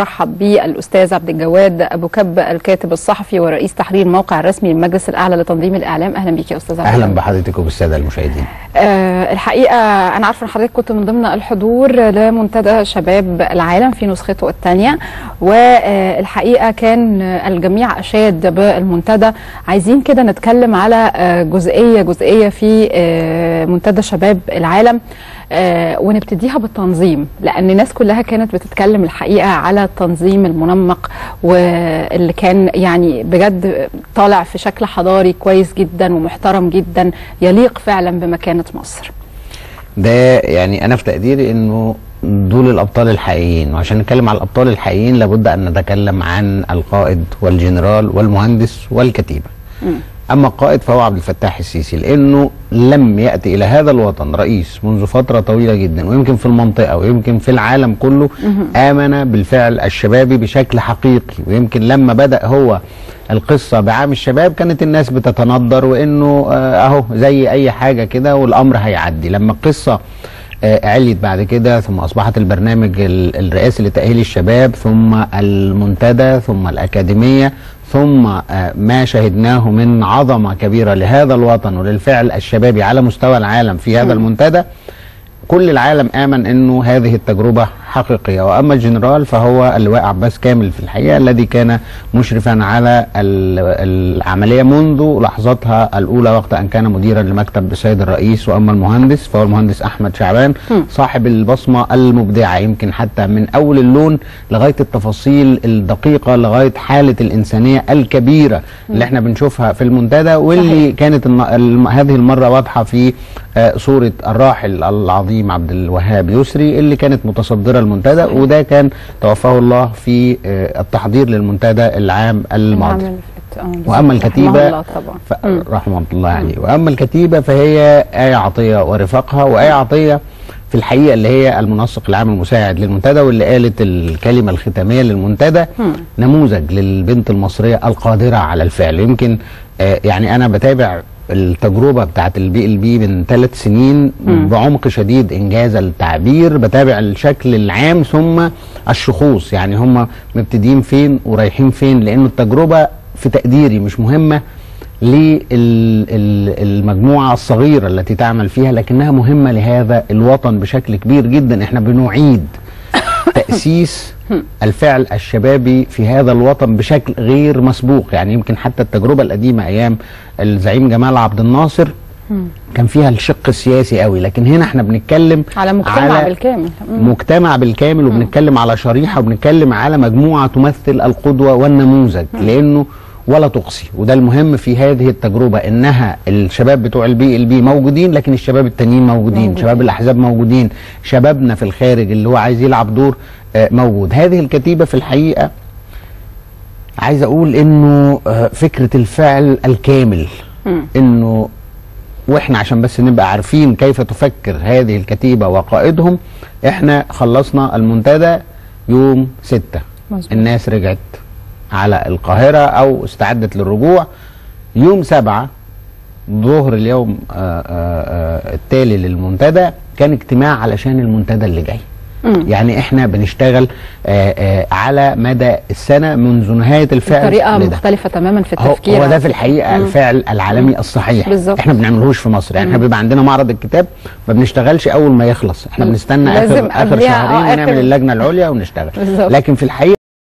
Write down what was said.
رحب بالاستاذ عبد الجواد ابو كب الكاتب الصحفي ورئيس تحرير الموقع الرسمي للمجلس الاعلى لتنظيم الاعلام اهلا بيك يا استاذ عبد اهلا الجواد. بحضرتك وبالساده المشاهدين آه الحقيقه انا عارفه ان حضرتك كنت من ضمن الحضور لمنتدى شباب العالم في نسخته الثانيه والحقيقه كان الجميع اشاد بالمنتدى عايزين كده نتكلم على آه، جزئيه جزئيه في آه، منتدى شباب العالم آه، ونبتديها بالتنظيم لان الناس كلها كانت بتتكلم الحقيقه على التنظيم المنمق واللي كان يعني بجد طالع في شكل حضاري كويس جدا ومحترم جدا يليق فعلا بمكانه مصر ده يعني انا في تقديري انه دول الابطال الحقيقيين وعشان نتكلم على الابطال الحقيقيين لابد ان نتكلم عن القائد والجنرال والمهندس والكتيبه اما القائد فهو عبد الفتاح السيسي لانه لم ياتي الى هذا الوطن رئيس منذ فتره طويله جدا ويمكن في المنطقه ويمكن في العالم كله امن بالفعل الشبابي بشكل حقيقي ويمكن لما بدا هو القصه بعام الشباب كانت الناس بتتندر وانه آه، اهو زي اي حاجه كده والامر هيعدي لما القصه آه، عليت بعد كده ثم اصبحت البرنامج ال- الرئاسي لتاهيل الشباب ثم المنتدى ثم الاكاديميه ثم آه، ما شهدناه من عظمه كبيره لهذا الوطن وللفعل الشبابي على مستوى العالم في هذا المنتدى كل العالم امن انه هذه التجربه حقيقيه واما الجنرال فهو اللواء عباس كامل في الحقيقه الذي كان مشرفا على ال- العمليه منذ لحظتها الاولى وقت ان كان مديرا لمكتب السيد الرئيس واما المهندس فهو المهندس احمد شعبان صاحب البصمه المبدعه يمكن حتى من اول اللون لغايه التفاصيل الدقيقه لغايه حاله الانسانيه الكبيره اللي احنا بنشوفها في المنتدى واللي صحيح. كانت الم... الم... هذه المره واضحه في آه، صوره الراحل العظيم عبد الوهاب يسري اللي كانت متصدره المنتدى صحيح. وده كان توفاه الله في آه، التحضير للمنتدى العام الماضي العام اللي فات. آه، واما رحمه الكتيبه الله طبعا ف... مم. رحمه الله يعني واما الكتيبه فهي ايه عطيه ورفاقها وايه عطيه في الحقيقه اللي هي المنسق العام المساعد للمنتدى واللي قالت الكلمه الختاميه للمنتدى مم. نموذج للبنت المصريه القادره على الفعل يمكن آه يعني انا بتابع التجربه بتاعت البي ال بي من ثلاث سنين مم. بعمق شديد انجاز التعبير بتابع الشكل العام ثم الشخوص يعني هم مبتدئين فين ورايحين فين لانه التجربه في تقديري مش مهمه للمجموعة الصغيرة التي تعمل فيها لكنها مهمة لهذا الوطن بشكل كبير جدا احنا بنعيد تأسيس الفعل الشبابي في هذا الوطن بشكل غير مسبوق يعني يمكن حتى التجربة القديمة أيام الزعيم جمال عبد الناصر كان فيها الشق السياسي قوي لكن هنا احنا بنتكلم على مجتمع بالكامل مم. مجتمع بالكامل وبنتكلم على شريحه وبنتكلم على مجموعه تمثل القدوه والنموذج لانه ولا تقصي وده المهم في هذه التجربه انها الشباب بتوع البي ال بي موجودين لكن الشباب التانيين موجودين, موجودين. شباب الاحزاب موجودين شبابنا في الخارج اللي هو عايز يلعب دور آه، موجود هذه الكتيبه في الحقيقه عايز اقول انه آه، فكره الفعل الكامل مم. انه واحنا عشان بس نبقى عارفين كيف تفكر هذه الكتيبه وقائدهم احنا خلصنا المنتدى يوم ستة مظبوط. الناس رجعت على القاهرة او استعدت للرجوع يوم سبعة ظهر اليوم آه، آه، آه، التالي للمنتدى كان اجتماع علشان المنتدى اللي جاي مم. يعني احنا بنشتغل آه، آه، على مدى السنة منذ نهاية الفعل بطريقه لده. مختلفه تماما في هو, التفكير هو ده على في فكرة. الحقيقه مم. الفعل العالمي الصحيح بالظبط. احنا بنعملهوش في مصر يعني احنا مم. بيبقى عندنا معرض الكتاب ما بنشتغلش اول ما يخلص احنا مم. بنستنى لازم اخر اخر قبلها، شهرين آه، ونعمل آخر- اللجنه العليا ونشتغل بالظبط. لكن في الحقيقه